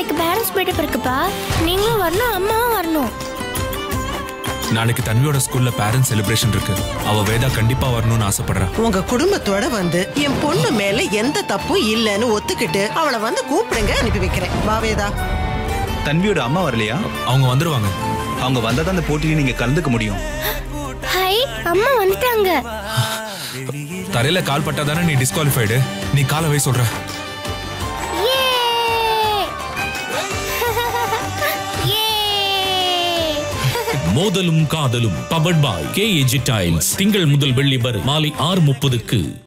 நாளைக்கு parents meetup இருக்குப்பா நீங்களும் வரணும் அம்மாவும் வரணும் நாளைக்கு தன்வியோட ஸ்கூல்ல பேரண்ட்ஸ் செலிப்ரேஷன் இருக்கு அவ வேதா கண்டிப்பா வரணும்னு ஆசைப்படுறா உங்க குடும்பத்தோட வந்து என் பொண்ணு மேல எந்த தப்பும் இல்லைன்னு ஒத்துக்கிட்டு அவளை வந்து கூப்பிடுங்க அனுப்பி வைக்கிறேன் வாவேதா தன்வியோட அம்மா வரலையா அவங்க வந்துருவாங்க அவங்க வந்தாதான் அந்த போட்டியில நீங்க கலந்துக்க முடியும் ஹாய் அம்மா வந்துட்டாங்க தரையில கால் பட்டாதானே நீ டிஸ்குவாலிஃபைடு நீ காலை வை சொல்ற Yay! Yay! மோதலும் காதலும் பவர்ட் பாய் கே டைல்ஸ் திங்கள் முதல் வெள்ளி வரை மாலை ஆறு முப்பதுக்கு